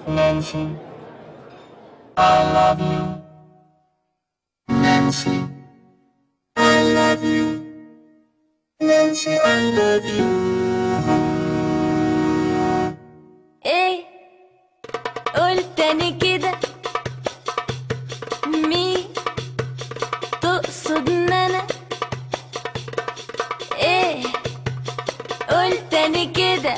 Nancy, I love you. Nancy, I love you. Nancy, I love you. ايه قول تاني كده مين تقصد ان انا ايه قول تاني كده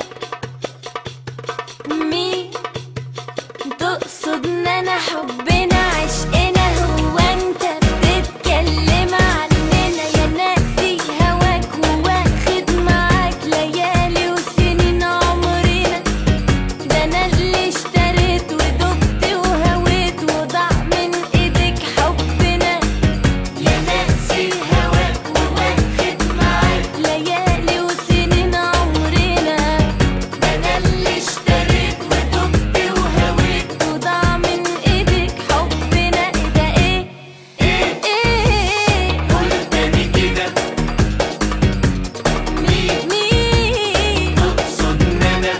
مين تقصد ان انا حبنا عشقنا هو انت بتتكلم عننا يا ناسي هواك وواخد معاك ليالي وسنين عمرنا ده انا اللي اشتريت ودقت وهويت وضاع من ايدك حبنا يا ناسي هواك وواخد معاك ليالي وسنين عمرنا ده انا اللي اشتريت ودقت وهويت وضاع من ايدك حبنا ايه ده ايه ايه ايه قول تاني كده مين مين تقصد ان انا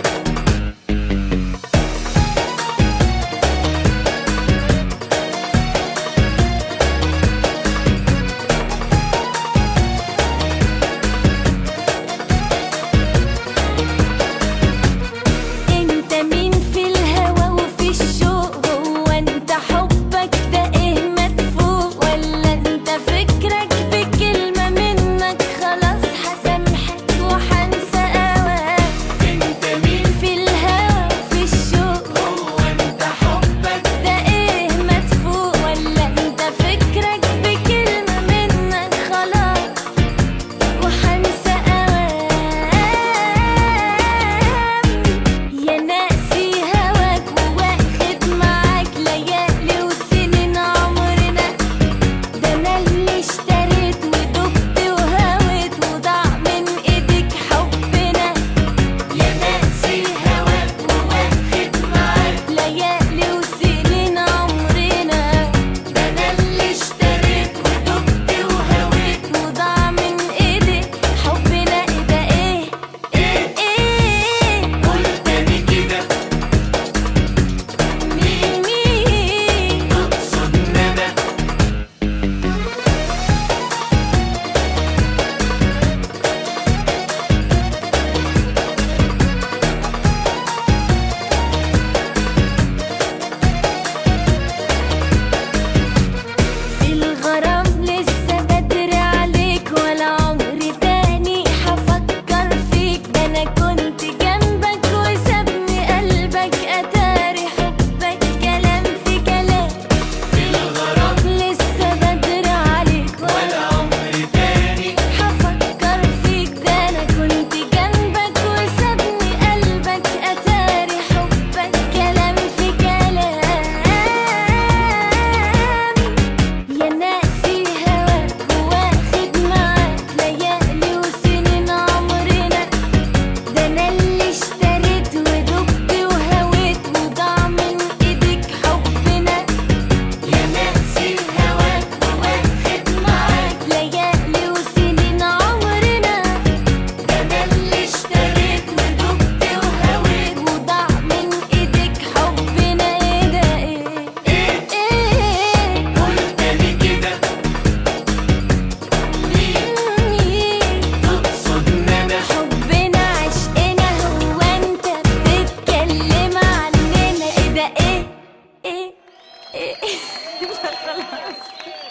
انت مين في الهوى وفي الشوق هو انت حبك ده ايه مدفوق ولا انت فكرك بكلمة منك خلاص هسامحك وحنسى اواك انت مين في الهوى وفي الشوق هو انت حبك ده ايه مدفوق ولا انت فكرك بكلمة منك خلاص وحنسى اوام يا ناسي هواك وواخد معاك ليالي وسنين عمرنا ده انا اللي اشتريت ودقت وهويت وضاع من ايدك حبنا يا ناسي هواك وواخد معاك ليالي وسنين عمرنا ده انا اللي اشتريت ودقت وهويت وضاع من ايدك حبنا ايه ده ايه ايه ايه قول تاني كده مين مين تقصد ان انا في الغرام لسه بدري عليك ولا عمري تاني هفكر فيك ده انا كنت جنبك وسابني قلبك اتاري حبك كلام في كلام في الغرام لسه بدري عليك ولا ولا عمري تاني هفكر فيك ده انا كنت جنبك وسابني قلبك اتاري حبك كلام في كلام يا ناسي هواك واخد معاك ليالي وسنين عمرنا ده انا اللي اشتريت ودقت وهويت وضاع من ايدك حبنا يا ناسي هواك وواخد معاك ليالي وسنين عمرنا ده انا اللي اشتريت ودقت وهويت وضاع من ايدك حبنا ايه ده ايه ايه ايه قول تاني كده مين مين تقصد ان انا حبنا عشقنا هو انت بتتكلم عننا ايه ده ايه ايه ايه خلاص